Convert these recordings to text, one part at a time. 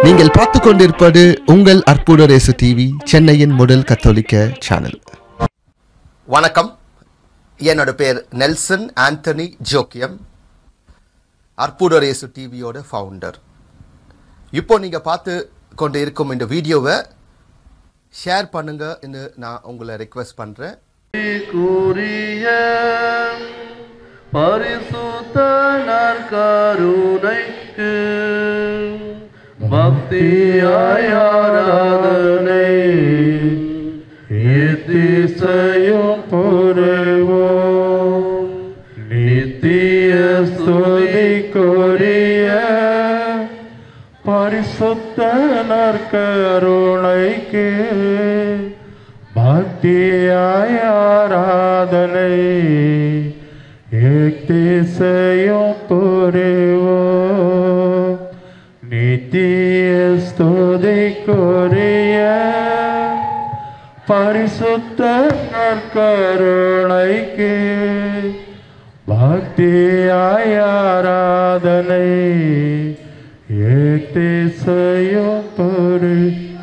நீங்கள் பார்த்து கொண்டிருப்பது உங்கள் அற்புத ரேசு டிவி சென்னையின் முதல் கத்தோலிக்க சேனல் வணக்கம் என்னோட பேர் நெல்சன் ஆண்டனி ஜோக்கியம் அற்புதரேசு டிவியோட ஃபவுண்டர் இப்போ நீங்கள் பார்த்து கொண்டு இருக்கும் இந்த வீடியோவை ஷேர் பண்ணுங்கன்னு நான் உங்களை ரெக்வெஸ்ட் பண்ணுறேன் கூறிய பரிசுத்த நற்கருணைக்கு பக்தியாய் ஆராதனை எத்திசையும் புரிவோம் நித்திய ஸ்துதிக்குரிய பரிசுத்த நற்கருணைக்கு பக்தியாய் ஆராதனை ஏக்திசையும் புரிவோம் நித்திய ஸ்துதிக்குரிய பரிசுத்த நற்கருணைக்கு பக்தியாய் ஆராதனை ஏக்திசையும் புரி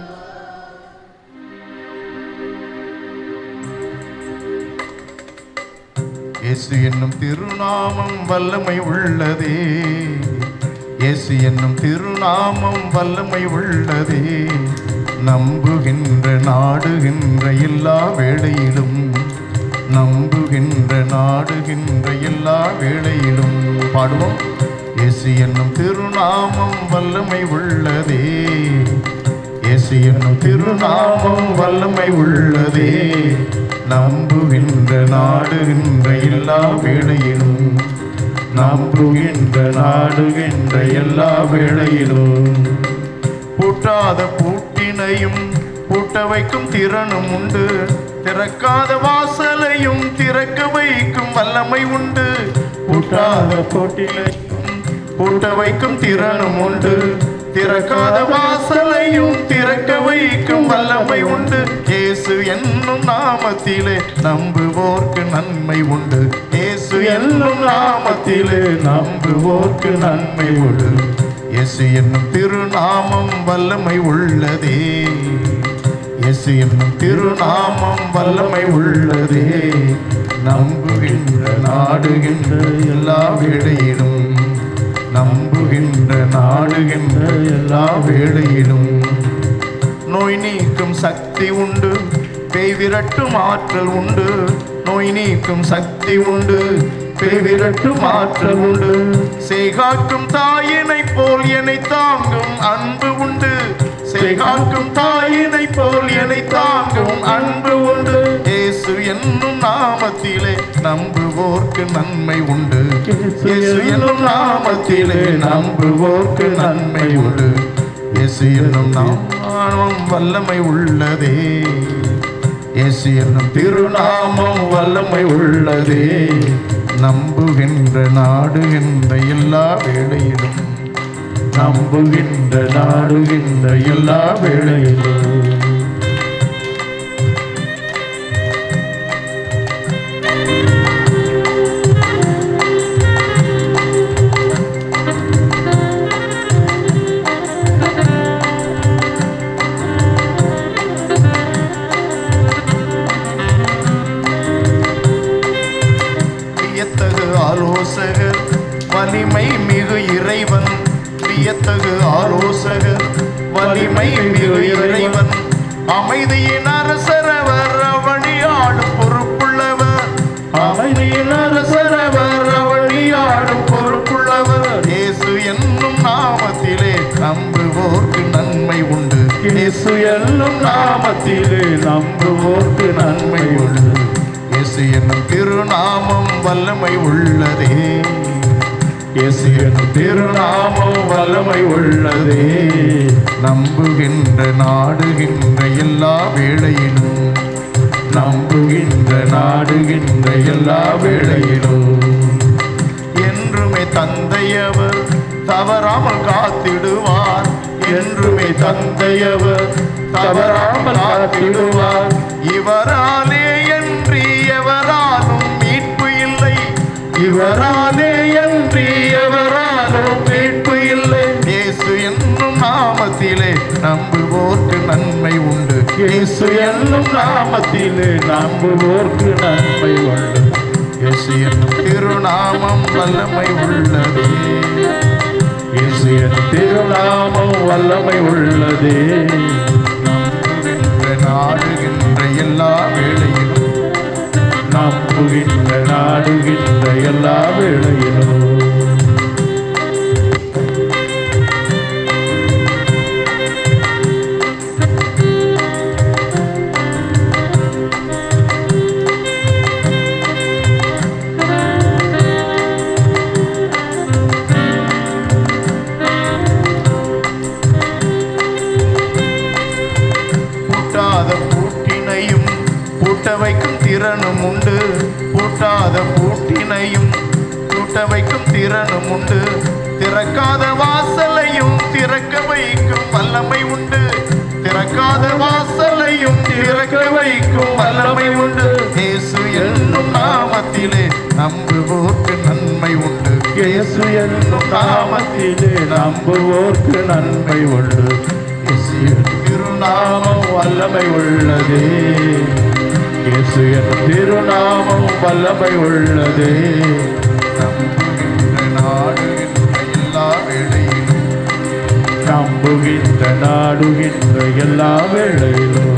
இயேசு என்னும் திருநாமம் வல்லமை உள்ளதே இயேசு என்னும் திருநாமம் வல்லமை உள்ளதே நம்புகின்ற நாடுகின்ற எல்லா வேளையிலும் நம்புகின்ற நாடுகின்ற எல்லா வேளையிலும் பாடுவோம் இயேசு என்னும் திருநாமம் வல்லமை உள்ளதே இயேசு என்னும் திருநாமம் வல்லமை உள்ளதே நம்புகின்ற நாடுகின்ற எல்லா வேளையிலும் நம்புகின்ற நாடுகின்ற எல்லா வேளையிலும் பூட்டாத பூட்டினையும் பூட்ட வைக்கும் திறனும் உண்டு திறக்காத வாசலையும் திறக்க வைக்கும் வல்லமை உண்டு பூட்டாத பூட்டினையும் பூட்ட வைக்கும் திறனும் உண்டு திறக்காத வாசலையும் திறக்க வைக்கும் வல்லமை உண்டு இயேசு என்னும் நாமத்திலே நம்புவோர்க்கு நன்மை உண்டு இயேசு என்னும் நாமத்திலே நம்புவோர்க்கு நன்மை உண்டு இயேசு என்னும் திருநாமம் வல்லமை உள்ளதே இயேசு என்னும் திருநாமம் வல்லமை உள்ளதே நம்புகின்ற நாடுகின்ற எல்லா வேளையிலும் நம்புகின்ற நாடுகின்ற எல்லா வேளையிலும் நோய் நீக்கும் சக்தி உண்டு பேய் விரட்டும் ஆற்றல் உண்டு நோய் நீக்கும் சக்தி உண்டு பேய் விரட்டும் ஆற்றல் உண்டு சேகாக்கும் தாயினை போல் என்னை தாங்கும் அன்பு உண்டு சேகாக்கும் தாயினை போல் என்னை தாங்கும் அன்பு உண்டு இயேசு என்னும் நாமத்திலே நம்புவோர்க்கு நன்மை உண்டு இயேசு என்னும் நாமத்திலே நம்புவோர்க்கு நன்மை உண்டு இயேசு என்னும் நாமம் வல்லமை உள்ளதே இயேசு என்னும் திருநாமம் வல்லமை உள்ளதே நம்புகின்ற நாடுகின்ற எல்லா வேளையிலும் நம்புகின்ற நாடுகின்ற எல்லா வேளையிலும் வியத்தகு ஆலோசகர் வலிமை மிகு இறைவன் வியத்தகு ஆலோசகர் வலிமை மிகு இறைவன் அமைதியின் அரசரவர் அவனியாடும் பொறுப்புள்ளவர் அமைதியின் அரசரவர் அவனியாடும் பொறுப்புள்ளவர் இயேசு என்னும் நாமத்திலே நம்புவோர்க்கு நன்மை உண்டு இயேசு என்னும் நாமத்திலே நம்புவோர்க்கு நன்மை உண்டு இயேசு என்னும் திருநாமம் வல்லமை உள்ளதே இயேசு என்னும் திருநாமம் வல்லமை உள்ளதே நம்புகின்ற நாடுகின்ற எல்லா வேளையிலும் நம்புகின்ற நாடுகின்ற எல்லா வேளையிலும் என்றுமே தந்தையவர் தவறாமல் காத்திடுவார் என்றுமே தந்தையவர் தவறாமல் காத்திடுவார் இவராலே என்று எவராலும் மீட்பு இல்லை இவராலே என்று எவராலும் மீட்பு இல்லை இயேசு என்னும் நாமத்திலே நம்புவோர்க்கு நன்மை உண்டு இயேசு என்னும் நாமத்திலே நம்புவோர்க்கு நன்மை உண்டு இயேசு என்னும் திருநாமம் வல்லமை உள்ளதே இயேசு என் திருநாமம் வல்லமை உள்ளதே நம்புகின்ற நாடுகின்ற எல்லா வேளையிலும் நம்புகின்ற நாடுகின்ற எல்லா வேளையிலும் பூட்டாத பூட்டினையும் பூட்ட வைக்கும் திறனும் உண்டு பூட்டாத பூட்டினையும் பூட்ட வைக்கும் திறனும் உண்டு திறக்காத வாசலையும் திறக்க வைக்கும் வல்லமை உண்டு திறக்காத வாசலையும் திறக்க வைக்கும் வல்லமை உண்டு இயேசு என்னும் நாமத்திலே நம்புவோர்க்கு நன்மை உண்டு இயேசு என்னும் நாமத்திலே நம்புவோர்க்கு நன்மை உண்டு இயேசு என்னும் திருநாமம் வல்லமை உள்ளதே இயேசு என்னும் திருநாமம் வல்லமை உள்ளதே நம்புகின்ற நாடுகின்ற எல்லா வேளையிலும் நம்புகின்ற நாடுகின்ற எல்லா வேளையிலும்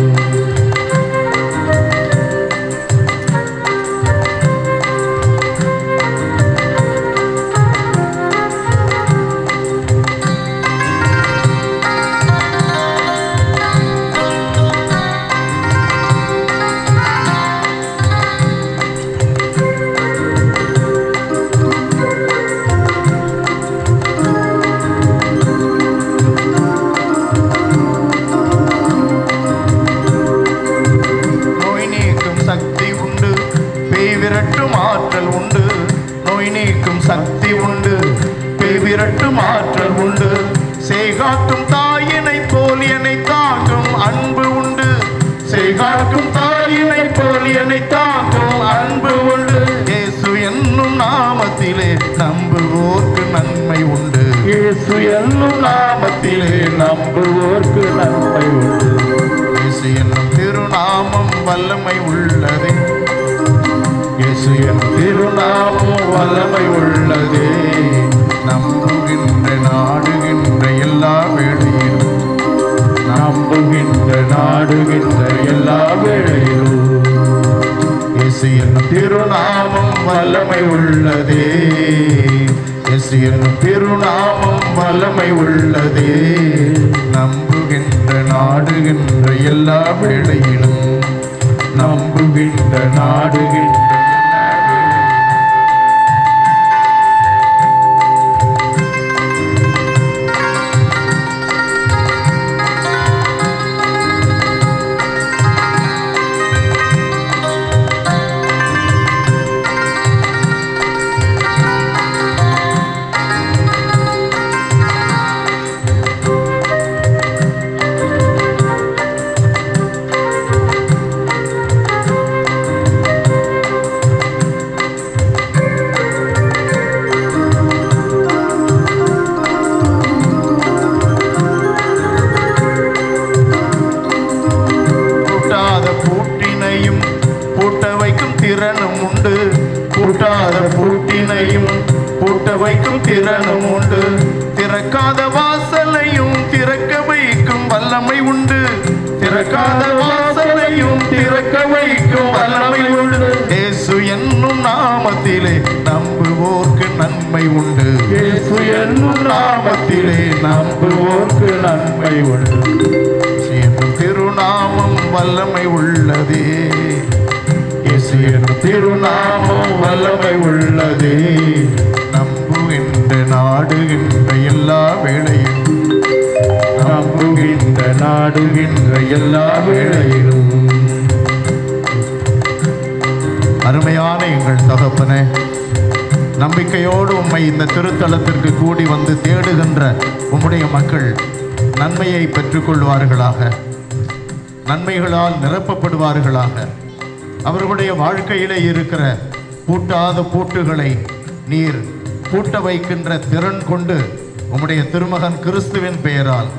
நோய் நீக்கும் சக்தி உண்டு பேய் விரட்டும் ஆற்றல் உண்டு நோய் நீக்கும் சக்தி உண்டு பேய் விரட்டும் ஆற்றல் உண்டு செய்காக்கும் தாயினை போல் என்னை தாங்கும் அன்பு உண்டு செய்காக்கும் தாயினை போல் என்னை தாங்கும் அன்பு உண்டு இயேசு என்னும் நாமத்திலே நம்புவோர்க்கு நன்மை உண்டு இயேசு என்னும் நாமத்திலே நம்புவோர்க்கு நன்மை உண்டு இயேசு என்னும் திருநாமம் வல்லமை உள்ளதே இயேசு என் திருநாமம் வல்லமை உள்ளதே நம்புகின்ற நாடுகின்ற எல்லா வேளையிலும் நம்புகின்ற நாடுகின்ற எல்லா வேளையிலும் இயேசு என்னும் திருநாமம் வல்லமை உள்ளதே இயேசு என்னும் திருநாமம் வல்லமை உள்ளதே நம்புகின்ற நாடுகின்ற எல்லா வேளையிலும் நம்புகின்ற நாடுகின்ற பூட்டாத பூட்டினையும் பூட்ட வைக்கும் திறனும் உண்டு பூட்டாத பூட்டினையும் பூட்ட வைக்கும் திறனும் உண்டு திறக்காத வாசலையும் திறக்க வைக்கும் வல்லமை உண்டு திறக்காத வாசலையும் திறக்க வைக்கும் வல்லமை உண்டு இயேசு என்னும் நாமத்திலே நம்புவோர்க்கு நன்மை உண்டு இயேசு என்னும் நாமத்திலே நம்புவோர்க்கு நன்மை உண்டு என்னும் திருநாமம் வல்லமை உள்ளதே இயேசு என்னும் திருநாமம் வல்லமை உள்ளதே நம்புகின்ற நாடுகின்ற எல்லா வேளையும் நம்புகின்ற நாடுகின்ற எல்லா வேளையிலும் அருமையான எங்கள் தகப்பனே நம்பிக்கையோடு உம்மை இந்த திருத்தலத்திற்கு கூடி வந்து தேடுகின்ற உம்முடைய மக்கள் நன்மையை பெற்றுக்கொள்வார்களாக நன்மைகளால் நிரப்பப்படுவார்களாக அவர்களுடைய வாழ்க்கையிலே இருக்கிற பூட்டாத பூட்டுகளை நீர் பூட்ட வைக்கின்ற திறன் கொண்டு உம்முடைய திருமகன் கிறிஸ்துவின் பெயரால்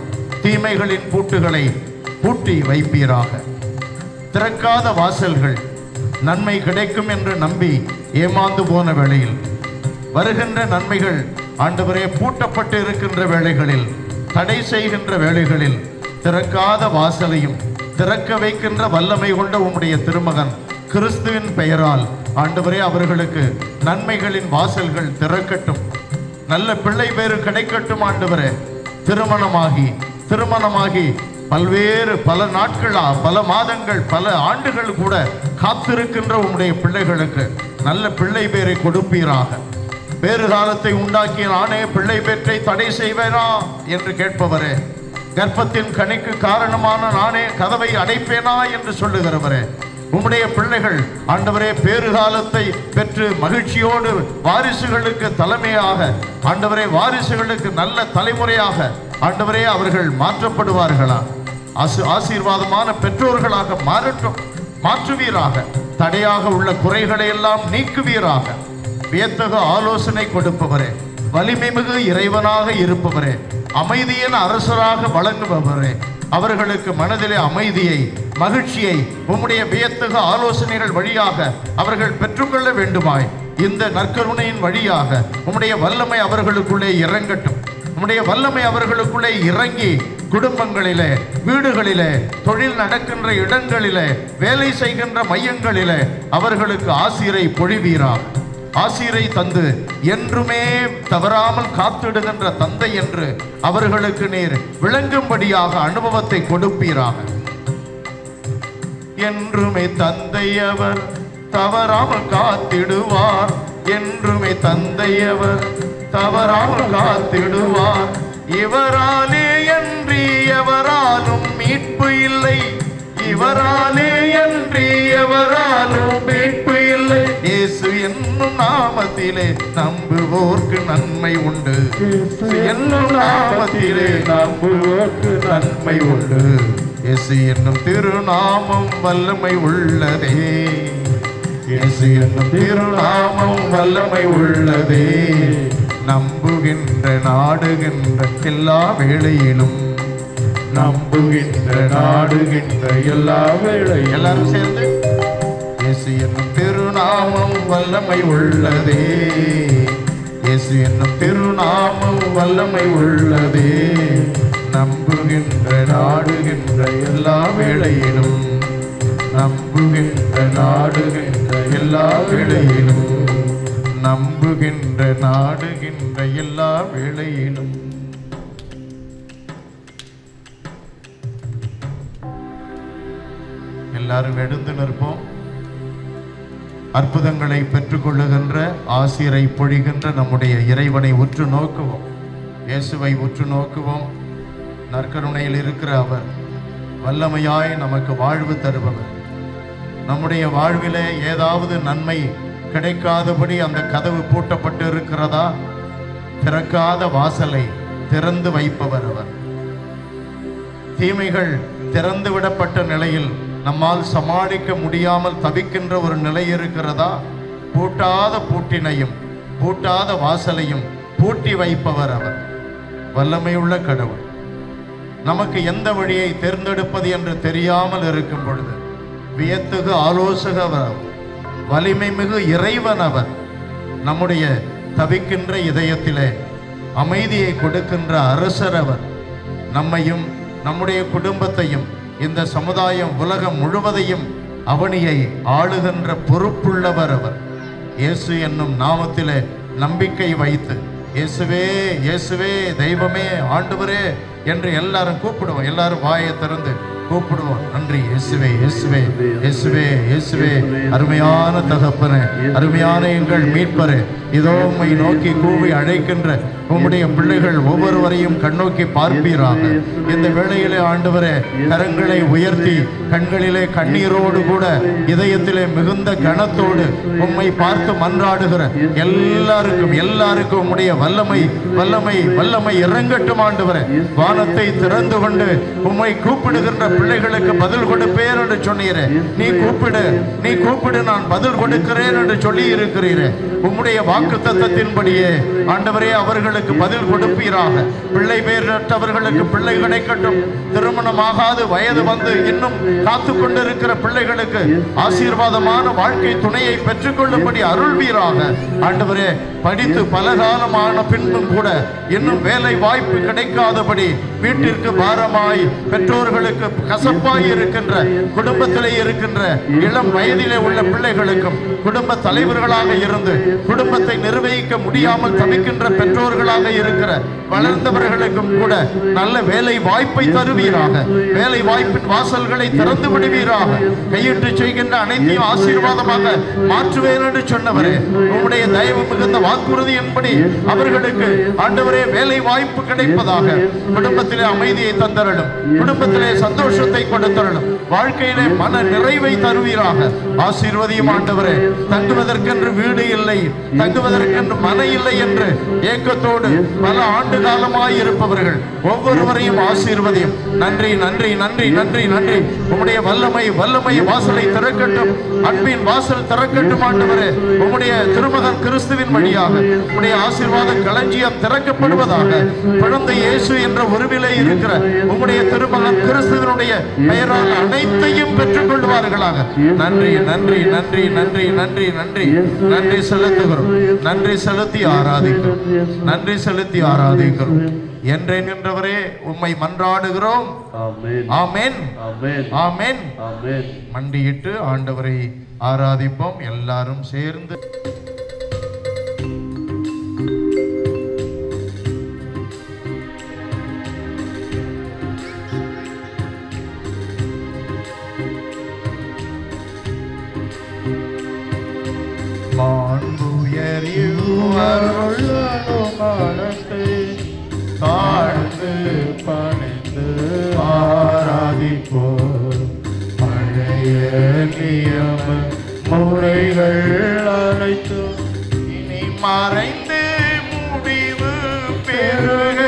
தீமைகளின் பூட்டுகளை பூட்டி வைப்பீராக திறக்காத வாசல்கள் நன்மை கிடைக்கும் என்று நம்பி ஏமாந்து போன வேளையில் வருகின்ற நன்மைகள் ஆண்டவரே பூட்டப்பட்டு இருக்கின்ற வேளைகளில் தடை செய்கின்ற வேளைகளில் திறக்காத வாசலையும் திறக்க வைக்கின்ற வல்லமை கொண்ட உம்முடைய திருமகன் கிறிஸ்துவின் பெயரால் ஆண்டவரே அவர்களுக்கு நன்மைகளின் வாசல்கள் திறக்கட்டும் நல்ல பிள்ளை பேரு கிடைக்கட்டும் ஆண்டவரே திருமணமாகி திருமணமாகி பல்வேறு பல நாட்களா பல மாதங்கள் பல ஆண்டுகள் கூட காத்திருக்கின்ற உம்முடைய பிள்ளைகளுக்கு நல்ல பிள்ளை பேரை கொடுப்பீராக வேறு காலத்தை உண்டாக்கிய நானே பிள்ளை பேற்றை தடை செய்வேனா என்று கேட்பவரே கர்ப்பத்தின் கனிக்கு காரணமான நானே கதவை அடைப்பேனா என்று சொல்லுகிறவரே உம்முடைய பிள்ளைகள் ஆண்டவரே பேறுகாலத்தை பெற்று மகிழ்ச்சியோடு வாரிசுகளுக்கு தலைமையாக ஆண்டவரே வாரிசுகளுக்கு நல்ல தலைமுறையாக ஆண்டவரே அவர்கள் மாற்றப்படுவார்களா ஆசி ஆசீர்வாதமான பெற்றோர்களாக மாறட்டும் மாற்றுவீராக தடையாக உள்ள குறைகளை எல்லாம் நீக்குவீராக வியத்தகு ஆலோசனை கொடுப்பவரே வலிமை மிகு இறைவனாக இருப்பவரே அமைதியின் அரசராக வழங்குபவரே அவர்களுக்கு மனதிலே அமைதியை மகிழ்ச்சியை உம்முடைய வியத்தகு ஆலோசனைகள் வழியாக அவர்கள் பெற்றுக்கொள்ள வேண்டுமாய் இந்த நற்கருணையின் வழியாக உம்முடைய வல்லமை அவர்களுக்குள்ளே இறங்கட்டும் உம்முடைய வல்லமை அவர்களுக்குள்ளே இறங்கி குடும்பங்களிலே வீடுகளிலே தொழில் நடக்கின்ற இடங்களிலே வேலை செய்கின்ற மையங்களிலே அவர்களுக்கு ஆசிரை பொழிவீராக ஆசிரை தந்து என்றுமே தவறாமல் காத்திடுகின்ற தந்தை என்று அவர்களுக்கு நீர் விளங்கும்படியாக அனுபவத்தை கொடுப்பீராக என்றுமே தந்தை அவர் தவறாமல் காத்திடுவார் என்றுமே தந்தை அவர் தவறாமல் காத்திடுவார் இவராலே அன்றி எவராலும் மீட்பு இல்லை இவராலே அன்றி எவராலும் மீட்பு இல்லை இயேசு என்னும் நாமத்திலே நம்புவோர்க்கு நன்மை உண்டு இயேசு என்னும் நாமத்திலே நம்புவோர்க்கு நன்மை உண்டு இயேசு என்னும் திருநாமம் வல்லமை உள்ளதே இயேசு என்னும் திருநாமம் வல்லமை உள்ளதே நம்புகின்ற நாடுகின்ற எல்லா வேளையிலும் நம்புகின்ற நாடுகின்ற எல்லா வேளையும் எல்லாரும் சேர்ந்து இயேசு என்னும் திருநாமம் வல்லமை உள்ளதே இயேசு என்னும் திருநாமம் வல்லமை உள்ளதே நம்புகின்ற நாடுகின்ற எல்லா வேளையிலும் நம்புகின்ற நாடுகின்ற எல்லா வேளையிலும் நம்புகின்ற நாடுகின்ற எல்லா வேளையிலும் எல்லாரும் எழுந்து நிற்போம் அற்புதங்களை பெற்றுக்கொள்ளுகின்ற ஆசிரை பொழிகின்ற நம்முடைய இறைவனை உற்று நோக்குவோம் இயேசுவை உற்று நோக்குவோம் நற்கருணையில் இருக்கிற அவர் வல்லமையாய் நமக்கு வாழ்வு தருபவர் நம்முடைய வாழ்விலே ஏதாவது நன்மை கிடைக்காதபடி அந்த கதவு பூட்டப்பட்டு இருக்கிறதா திறக்காத வாசலை திறந்து வைப்பவர் அவர் தீமைகள் திறந்து விடப்பட்ட நிலையில் நம்மால் சமாளிக்க முடியாமல் தவிக்கின்ற ஒரு நிலை இருக்கிறதா பூட்டாத பூட்டினையும் பூட்டாத வாசலையும் பூட்டி வைப்பவர் அவர் வல்லமையுள்ள கடவுள் நமக்கு எந்த வழியை தேர்ந்தெடுப்பது என்று தெரியாமல் இருக்கும் பொழுது வியத்தகு ஆலோசகர் அவர் வலிமை மிகு இறைவன் அவர் நம்முடைய தவிக்கின்ற இதயத்திலே அமைதியை கொடுக்கின்ற அரசர் அவர் நம்மையும் நம்முடைய குடும்பத்தையும் இந்த சமுதாயம் உலகம் முழுவதையும் அவனியை ஆளுகின்ற பொறுப்புள்ளவர் அவர் இயேசு என்னும் நாமத்திலே நம்பிக்கை வைத்து இயேசுவே இயேசுவே தெய்வமே ஆண்டவரே என்று எல்லாரும் கூப்பிடுவோம் எல்லாரும் வாயை திறந்து கூப்பிடுவோம் நன்றி இயேசுவே இயேசுவே இயேசுவே இயேசுவே அருமையான தகப்பனே அருமையான எங்கள் மீட்பரே இதோ உம்மை நோக்கி கூவி அழைக்கின்ற உம்முடைய பிள்ளைகள் ஒவ்வொருவரையும் கண்ணோக்கி பார்ப்பீராக இந்த வேளையிலே ஆண்டவரே கரங்களை உயர்த்தி கண்களிலே கண்ணீரோடு கூட இதயத்திலே மிகுந்த கனத்தோடு உம்மை பார்த்து மன்றாடுகிற எல்லாருக்கும் எல்லாருக்கும் உம்முடைய வல்லமை வல்லமை வல்லமை இறங்கட்டும் ஆண்டவரே வானத்தை திறந்து கொண்டு உம்மை கூப்பிடுகின்ற பிள்ளைகளுக்கு பதில் கொடுப்பேன் என்று சொன்னீரே நீ கூப்பிடு நீ கூப்பிடு நான் பதில் கொடுக்கிறேன் என்று சொல்லி இருக்கிறீரே உம்முடைய வாக்கு தத்தத்தின்படியே ஆண்டவரே அவர்களுக்கு பதில் கொடுப்பீராக பிள்ளை பேரற்றவர்களுக்கு பிள்ளை கிடைக்கட்டும் திருமணமாகாது வயது வந்து இன்னும் காத்து கொண்டிருக்கிற பிள்ளைகளுக்கு ஆசீர்வாதமான வாழ்க்கை துணையை பெற்றுக்கொள்ளும்படி அருள்வீராக ஆண்டவரே படித்து பல காலமான பின்பும் கூட இன்னும் வேலை வாய்ப்பு கிடைக்காதபடி வீட்டிற்கு பாரமாய் பெற்றோர்களுக்கு கசப்பாய் இருக்கின்ற குடும்பத்திலே இருக்கின்ற இளம் வயதிலே உள்ள பிள்ளைகளுக்கும் குடும்ப தலைவர்களாக இருந்து குடும்பத்தை நிர்வகிக்க முடியாமல் தவிக்கின்ற பெற்றோர்களாக இருக்கிற வளர்ந்தவர்களுக்கும் கூட நல்ல வேலை வாய்ப்பை தருவீராக வேலை வாய்ப்பின் வாசல்களை திறந்து விடுவீராக கையிட்டு செய்கின்ற அனைத்தையும் ஆசீர்வாதமாக மாற்றுவேன் என்று சொன்னவரே உம்முடைய தயவு மிகுந்த வாக்குறுதியின்படி அவர்களுக்கு ஆண்டவரே வேலை வாய்ப்பு கிடைப்பதாக குடும்பத்திலே அமைதியை தந்தரலும் குடும்பத்திலே சந்தோஷத்தை கொடுத்தரலும் வாழ்க்கையிலே மன நிறைவை தருவீராக ஆசீர்வதியும் ஆண்டவரே தங்குவதற்கென்று வீடு இல்லை தங்குவதற்கென்று மன இல்லை என்று ஏக்கத்தோடு பல ஆண்டு காலமாய் இருப்பவர்கள் ஒவ்வொருவரையும் ஆசீர்வதியும் நன்றி நன்றி நன்றி நன்றி நன்றி உம்முடைய வல்லமை வல்லமை வாசலை திறக்கட்டும் அன்பின் வாசல் திறக்கட்டும் ஆண்டவரே உம்முடைய திருமகன் கிறிஸ்துவின் வழியாக உம்முடைய ஆசீர்வாத களஞ்சியம் திறக்கப்படுவதாக குழந்தை இயேசு என்ற உருவிலே இருக்கிற உம்முடைய திருமகன் கிறிஸ்துவினுடைய பெயரால் அனைத்தையும் பெற்றுக் கொள்வார்களாக நன்றி நன்றி நன்றி நன்றி நன்றி நன்றி நன்றி செலுத்துகிறோம் நன்றி செலுத்தி ஆராதிக்கிறோம் நன்றி செலுத்தி ஆராதிக்கிறோம் என்றே நின்றவரே உம்மை மன்றாடுகிறோம் ஆமென் ஆமென் ஆமென் ஆமென் ஆமென் மண்டியிட்டு ஆண்டவரை ஆராதிப்போம் எல்லாரும் சேர்ந்து மாண்புயரிவருள்ளனுமானத்தை தாழ்ந்து பணிந்து ஆராதிப்போம் பழைய நியம முறைகள் அனைத்தும் இனி மறைந்து முடிவு பெறுக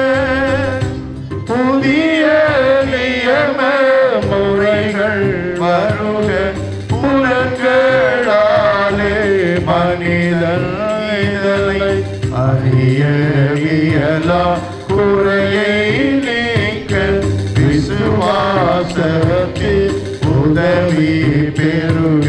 புதிய நியம முறைகள் வருக புலன்களாலே மனிதன் இதனை அறிய இயலா குறையை நீக்க விசுவாசத்தில் உதவி பெறுக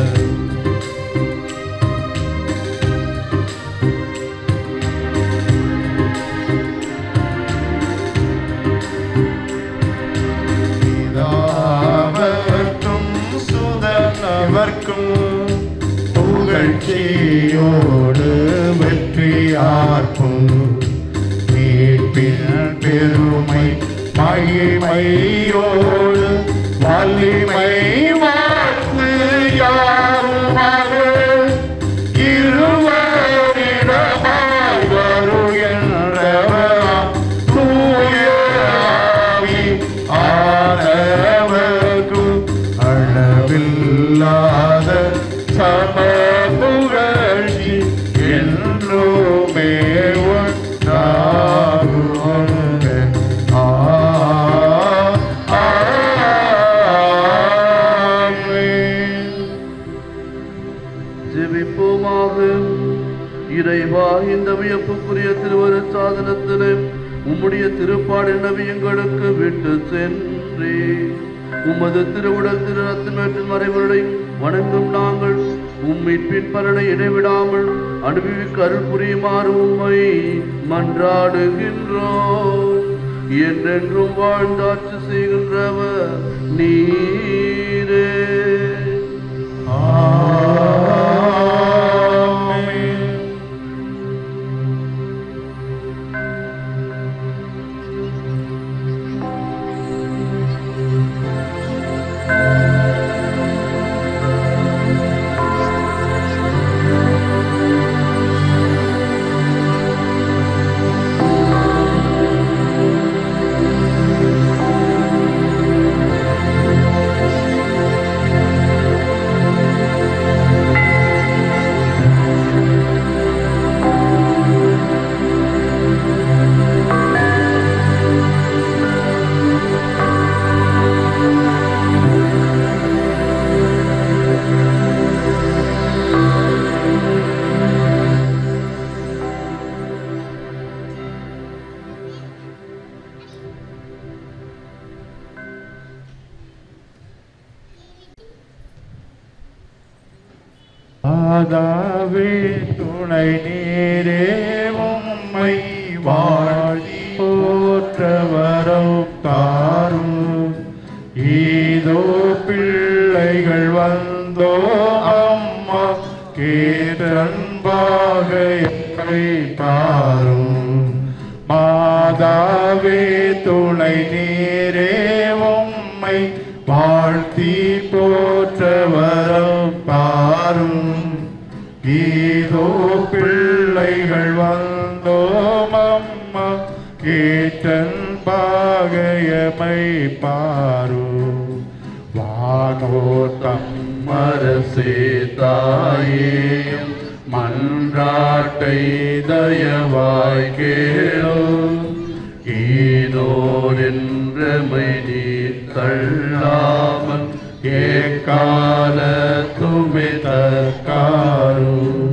பிதாவர்க்கும் சுதனவர்க்கும் புகழ்ச்சியோடு வெற்றியார்க்கும் மீட்பின் பெருமை மகிமையோடு வலிமை வாழ்த்து யாருமாக இருவரிடமாய் வருகின்றவராம் தூய ஆவி ஆனவர்க்கும் அளவில்லாத சம புகழ்ச்சி என்றுமே உண்டாகுக. ஆ ஆமென். ஜெபிப்போமாக இறைவா இந்த வியப்புக்குரிய திருவரு சாதனத்திலே உம்முடைய திருப்பாடு நவியங்களுக்கு விட்டு சென்றே உமது திருவுடல் திருநத்தின் மறைவர்களை வணங்கும் நாங்கள் உம்மின் பலனை இடைவிடாமல் அனுபவிக்க அருள் புரியுமாறு உம்மை மன்றாடுகின்றோம் என்றென்றும் வாழ்ந்தாட்சி செய்கின்றவர் நீரே ஆமென். ஆமென் ஆதாவே துணை நீரே உம்மை வாழி போற்றவரம் தாரும் இதோ பிள்ளைகள் வந்தோ அம்மா கேட்டன்பாக எங்களை பாரும் மாதாவே துணை நீரே உம்மை வாழ்த்தி போற்றவரம் பாரும் இதோ பிள்ளைகள் வந்தோம் அம்மா கேட்டன் பாகையமை பாரும் வானோட்டம் மரசே தாயேயும் மன்றாட்டை தயவாய் கேளும் ஈதோ நின்றமை நீ தள்ளாமல் ஏக்கால துமை தற்காரும்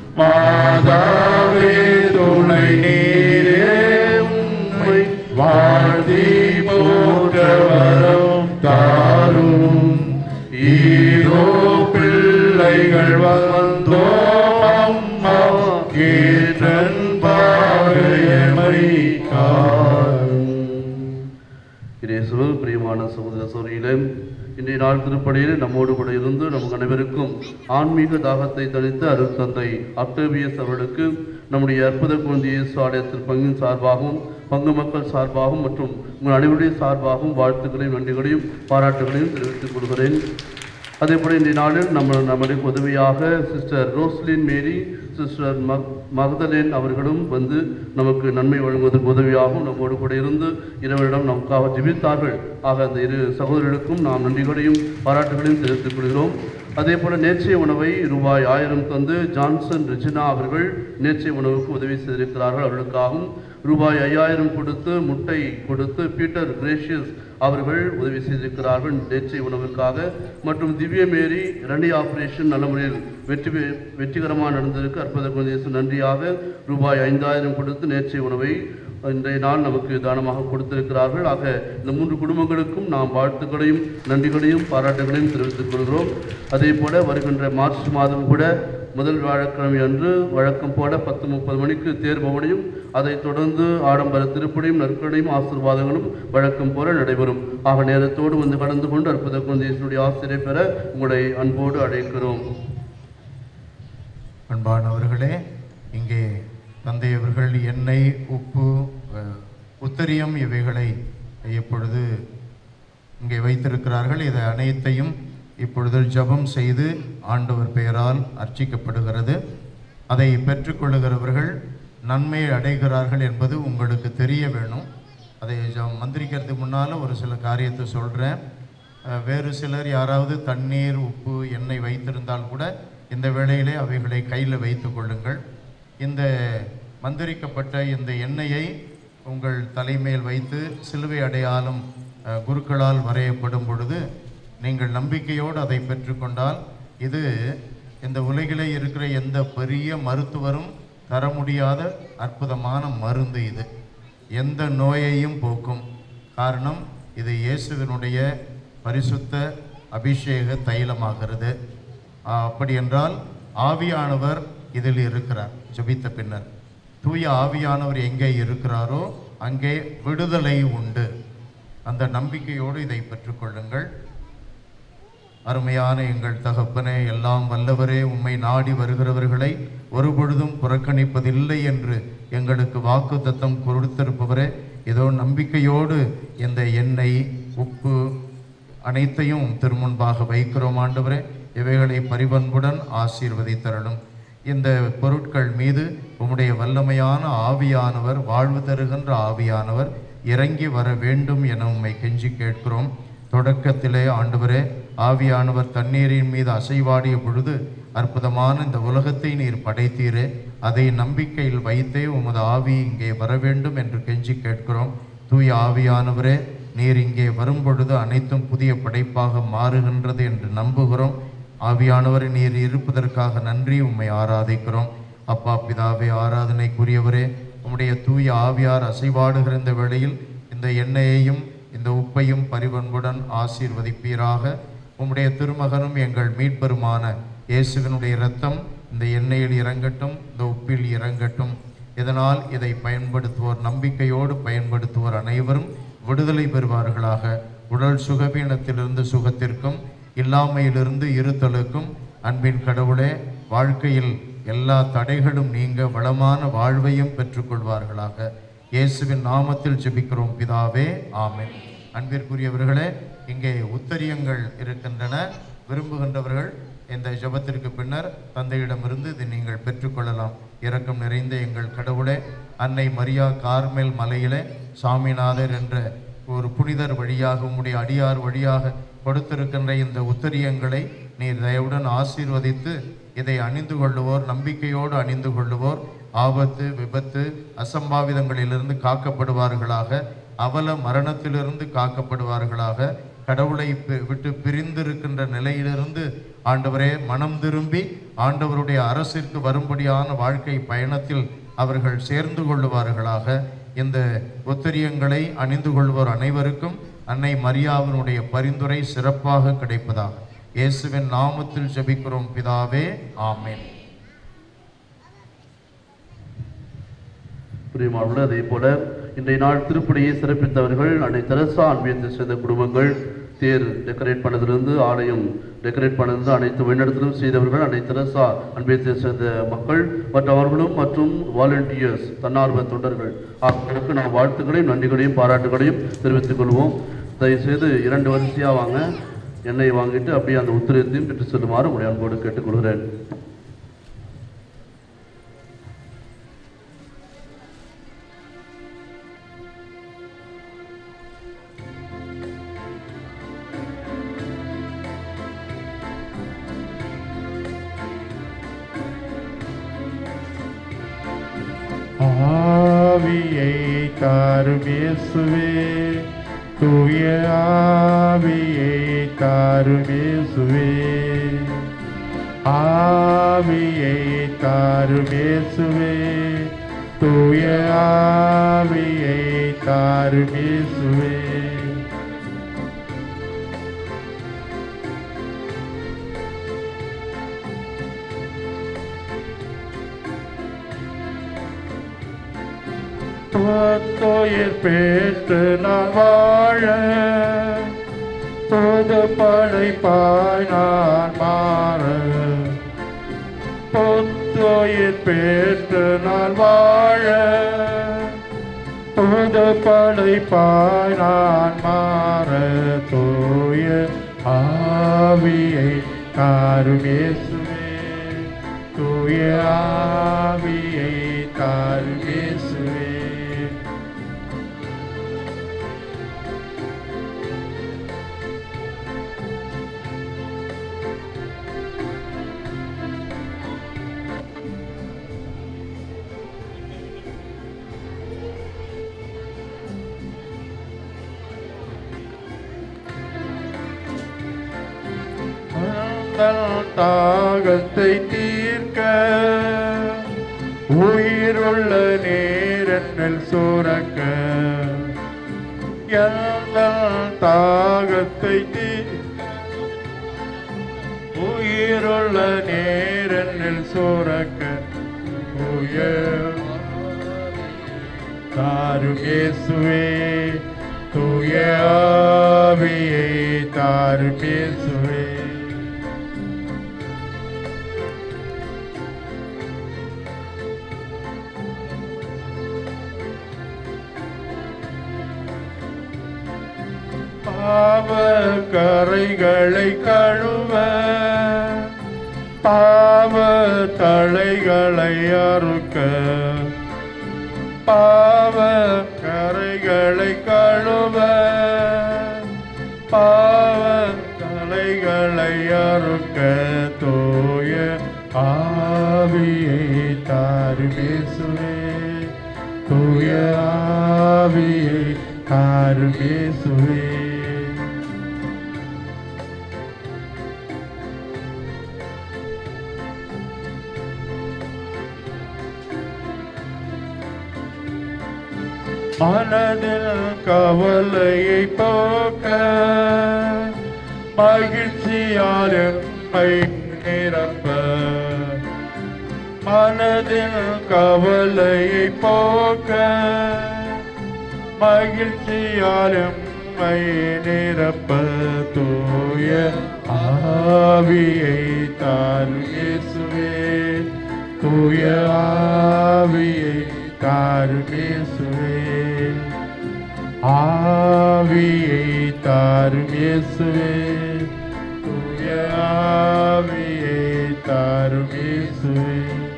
மாதாவே துணை நீரே உம்மை வாழ்த்தி போற்றவரும் தாரும் ஈரோ பிள்ளைகள் வந்தோம் அம்மா கேட்டன் பாகையமை காரும் இயேசுவில் பிரியமான சகோதர சோரியிலே இன்றைய நாள் திருப்படியில் நம்மோடு கூட இருந்து நம் அனைவருக்கும் ஆன்மீக தாகத்தை தளித்த அருட்தந்தை அக்டோபியஸ் அவர்களுக்கு நம்முடைய அற்புத குழந்தை இயேசு ஆலயத்தின் பங்கின் சார்பாகவும் பங்கு மக்கள் சார்பாகவும் மற்றும் உங்கள் அனைவருடைய சார்பாகவும் வாழ்த்துக்களையும் நன்றிகளையும் பாராட்டுகளையும் தெரிவித்துக் கொள்கிறேன் அதே போல இன்றைய நாளில் நம்ம நம்மளுக்கு உதவியாக sister Roslin Mary sister Mag Magdalene அவர்களும் வந்து நமக்கு நன்மை வழங்குவதற்கு உதவியாகவும் நம்மோடு கூட இருந்து இரவரிடம் நமக்காக ஜெபித்தார்கள் ஆக அந்த இரு சகோதரர்களுக்கும் நாம் நன்றிகளையும் பாராட்டுகளையும் தெரிவித்துக் கொள்கிறோம் அதே போல நேற்றைய உணவை ரூபாய் ஆயிரம் தந்து ஜான்சன் ரெஜினா அவர்கள் நேற்றைய உணவுக்கு உதவி செய்திருக்கிறார்கள் அவர்களுக்காகவும் ரூபாய் ஐயாயிரம் கொடுத்து முட்டை கொடுத்து பீட்டர் கிரேஷியஸ் அவர்கள் உதவி செய்திருக்கிறார்கள் நேற்றைய உணவுக்காக மற்றும் திவ்ய மேரி இரண்டி ஆபரேஷன் நல்ல முறையில் வெற்றி பெ- வெற்றிகரமாக நடந்ததற்கு அற்புத குழந்தை நன்றியாக ரூபாய் ஐந்தாயிரம் கொடுத்து நேற்றைய உணவை இன்றைய நாள் நமக்கு தானமாக கொடுத்திருக்கிறார்கள் ஆக இந்த மூன்று குடும்பங்களுக்கும் நாம் வாழ்த்துக்களையும் நன்றிகளையும் பாராட்டுகளையும் தெரிவித்துக் கொள்கிறோம் அதே போல வருகின்ற மார்ச் மாதம் கூட முதல் வியாழக்கிழமை அன்று வழக்கம் போல பத்து முப்பது மணிக்கு தேர்பவனையும் அதைத் தொடர்ந்து ஆடம்பர திருப்படியும் நற்கடையும் ஆசீர்வாதங்களும் வழக்கம் போல நடைபெறும் ஆக நேரத்தோடு வந்து கலந்து கொண்டு அற்புத குழந்தையினுடைய ஆசிரியை பெற உங்களை அன்போடு அழைக்கிறோம் அன்பானவர்களே இங்கே தந்தையவர்கள் எண்ணெய் உப்பு அஹ், உத்தரியம் இவைகளை இப்பொழுது இங்கே வைத்திருக்கிறார்கள் இதை அனைத்தையும் இப்பொழுது ஜெபம் செய்து ஆண்டவர் பெயரால் அர்ச்சிக்கப்படுகிறது அதை பெற்றுக்கொள்ளுகிறவர்கள் நன்மை அடைகிறார்கள் என்பது உங்களுக்கு தெரிய வேணும் அதை ஜெபம் மந்திரிக்கிறதுக்கு முன்னால் ஒரு சில காரியத்தை சொல்கிறேன் அஹ், வேறு சிலர் யாராவது தண்ணீர் உப்பு எண்ணெய் வைத்திருந்தால் கூட இந்த வேளையிலே அவைகளை கையில் வைத்து கொள்ளுங்கள் இந்த மந்திரிக்கப்பட்ட இந்த எண்ணெயை உங்கள் தலைமையில் வைத்து சிலுவை அடையாளம் அஹ், குருக்களால் வரையப்படும் பொழுது நீங்கள் நம்பிக்கையோடு அதை பெற்றுக்கொண்டால் இது இந்த உலகிலே இருக்கிற எந்த பெரிய மருத்துவரும் தர முடியாத அற்புதமான மருந்து இது எந்த நோயையும் போக்கும் காரணம் இது இயேசுவினுடைய பரிசுத்த அபிஷேக தைலமாகிறது ஆ, அப்படி என்றால் ஆவியானவர் இதில் இருக்கிறார் ஜெபித்த பின்னர் தூய ஆவியானவர் எங்கே இருக்கிறாரோ அங்கே விடுதலை உண்டு அந்த நம்பிக்கையோடு இதை பெற்றுக்கொள்ளுங்கள் அருமையான எங்கள் தகப்பனே எல்லாம் வல்லவரே உம்மை நாடி வருகிறவர்களை ஒருபொழுதும் புறக்கணிப்பதில்லை என்று எங்களுக்கு வாக்கு தத்தம் கொடுத்திருப்பவரே ஏதோ நம்பிக்கையோடு இந்த எண்ணெய் உப்பு அனைத்தையும் திருமுன்பாக வைக்கிறோம் ஆண்டவரே இவைகளை பரிபண்புடன் ஆசீர்வதித்தரணும் இந்த பொருட்கள் மீது உம்முடைய வல்லமையான ஆவியானவர் வாழ்வு தருகின்ற ஆவியானவர் இறங்கி வர வேண்டும் என உம்மை கெஞ்சி கேட்கிறோம் தொடக்கத்திலே ஆண்டவரே ஆவியானவர் தண்ணீரின் மீது அசைவாடிய பொழுது அற்புதமான இந்த உலகத்தை நீர் படைத்தீரே அதை நம்பிக்கையில் வைத்தே உமது ஆவி இங்கே வர வேண்டும் என்று கெஞ்சி கேட்கிறோம் தூய ஆவியானவரே நீர் இங்கே வரும்பொழுது அனைத்தும் புதிய படைப்பாக மாறுகின்றது என்று நம்புகிறோம் ஆவியானவரை நீர் இருப்பதற்காக நன்றி உம்மை ஆராதிக்கிறோம் அப்பா பிதாவே ஆராதனைக்குரியவரே உம்முடைய தூய ஆவியார் அசைவாடுகிற இந்த வேளையில் இந்த எண்ணெயையும் இந்த உப்பையும் பரிவன்புடன் ஆசீர்வதிப்பீராக உம்முடைய திருமகனும் எங்கள் மீட்பெருமான இயேசுவினுடைய இரத்தம் இந்த எண்ணெயில் இறங்கட்டும் இந்த உப்பில் இறங்கட்டும் இதனால் இதை பயன்படுத்துவோர் நம்பிக்கையோடு பயன்படுத்துவோர் அனைவரும் விடுதலை பெறுவார்களாக உடல் சுகவீனத்திலிருந்து சுகத்திற்கும் இல்லாமையிலிருந்து இருத்தலுக்கும் அன்பின் கடவுளே வாழ்க்கையில் எல்லா தடைகளும் நீங்க வளமான வாழ்வையும் பெற்றுக்கொள்வார்களாக இயேசுவின் நாமத்தில் ஜெபிக்கிறோம் பிதாவே ஆமென் அன்பிற்குரியவர்களே இங்கே உத்தரியங்கள் இருக்கின்றன விரும்புகின்றவர்கள் இந்த ஜெபத்திற்கு பின்னர் தந்தையிடமிருந்து இதை நீங்கள் பெற்றுக்கொள்ளலாம் இரக்கம் நிறைந்த எங்கள் கடவுளே அன்னை மரியா கார்மேல் மலையிலே சாமிநாதர் என்ற ஒரு புனிதர் வழியாக உம்முடைய அடியார் வழியாக கொடுத்திருக்கின்ற இந்த உத்தரியங்களை நீர் தயவுடன் ஆசீர்வதித்து இதை அணிந்து கொள்ளுவோர் நம்பிக்கையோடு அணிந்து கொள்ளுவோர் ஆபத்து விபத்து அசம்பாவிதங்களிலிருந்து காக்கப்படுவார்களாக அவல மரணத்திலிருந்து காக்கப்படுவார்களாக கடவுளை பி- விட்டு பிரிந்திருக்கின்ற நிலையிலிருந்து ஆண்டவரே மனம் திரும்பி ஆண்டவருடைய அரசிற்கு வரும்படியான வாழ்க்கை பயணத்தில் அவர்கள் சேர்ந்து கொள்ளுவார்களாக இந்த உத்தரியங்களை அணிந்து கொள்வோர் அனைவருக்கும் அன்னை மரியாவினுடைய பரிந்துரை சிறப்பாக கிடைப்பதாக இயேசுவின் நாமத்தில் ஜெபிக்கிறோம் பிதாவே ஆமென் பிரியமானவர்களே அதே போல இன்றைய நாள் திருப்படியை சிறப்பித்தவர்கள் அன்னை தெரசா அன்பியத்தை சேர்ந்த குடும்பங்கள் தேர் டெக்கரேட் பண்ணதிலிருந்து ஆலயம் டெக்கரேட் பண்ணதிலிருந்து அனைத்து வழிநடத்தலும் செய்தவர்கள் அன்னை தெரசா அன்பியத்தை சேர்ந்த மக்கள் மற்றவர்களும் மற்றும் வாலண்டியர்ஸ் தன்னார்வ தொண்டர்கள் ஆகியோருக்கு நாம் வாழ்த்துக்களையும் நன்றிகளையும் பாராட்டுகளையும் தெரிவித்துக் கொள்வோம் தயவுசெய்து இரண்டு வரிசையாக வாங்க எண்ணெய் வாங்கிட்டு அப்படியே அந்த உத்திரத்தையும் பெற்று செல்லுமாறு உங்களை அன்போடு கேட்டுக்கொள்கிறேன் ஆவியை தாரும் இயேசுவே தூய ஆவியை தாரும் இயேசுவே ஆவியை தாரும் இயேசுவே தூய ஆவியை தாரும் இயேசுவே புத்துயிர் பெற்று நான் வாழ புது படைப்பாய் நான் மாற புத்துயிர் பெற்று நான் வாழ புது படைப்பாய் நான் மாற தூய ஆவியை தாரும் இயேசுவே தூய ஆவியை தாரும் இயேசுவே உந்தன் தாகத்தை தீர்க்க உயிருள்ள நீரெண்ணில் சுரக்க எந்தன் தாகத்தை தீர்க்க உயிருள்ள நீரெண்ணில் சுரக்க உயர் தாரும் இயேசுவே தூய ஆவியை தாரும் இயேசுவே பாவ கரைகளை கழுவ பாவ தலைகளை அறுக்க பாவ கரைகளை கழுவ பாவ தலைகளை அறுக்க தூய ஆவியை தாருமேசுவே தூய ஆவியை தாருமேசுவே மனதில் கவலையை போக்க மகிழ்ச்சியால் எம்மை நிரப்ப மனதில் கவலையை போக்க மகிழ்ச்சியாலும் நிரப்ப தூய ஆவியை தாரும் இயேசுவே தூய ஆவியை தாரும் இயேசுவே ஆவியை தாரும் இயேசுவே தூய ஆவியை தாரும் இயேசுவே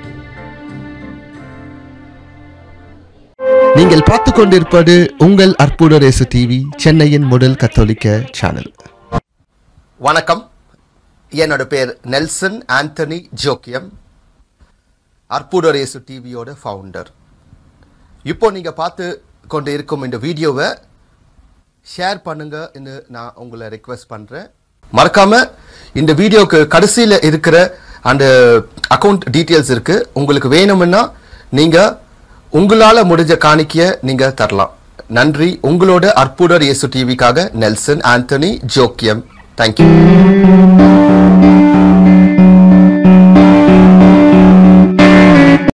நீங்கள் பார்த்து கொண்டிருப்பது உங்கள் அற்புத ரேசு டிவி சென்னையின் முதல் கத்தோலிக்க சேனல் வணக்கம் என்னோட பேர் நெல்சன் ஆண்டனி ஜோக்கியம் அற்புதரேசு டிவியோட ஃபவுண்டர் இப்போ நீங்கள் பார்த்து கொண்டு இருக்கும் இந்த வீடியோவை ஷேர் பண்ணுங்கன்னு நான் உங்களை ரெக்வெஸ்ட் பண்ணுறேன் மறக்காம இந்த வீடியோக்கு கடைசியில் இருக்கிற அந்த அக்கௌண்ட் டீட்டெயில்ஸ் இருக்கு உங்களுக்கு வேணும்னா நீங்கள் உங்களால் முடிஞ்ச காணிக்கையை நீங்கள் தரலாம் நன்றி உங்களோட அற்புதர் இயேசு டிவிக்காக நெல்சன் ஆண்டனி ஜோக்கியம் தேங்க்யூ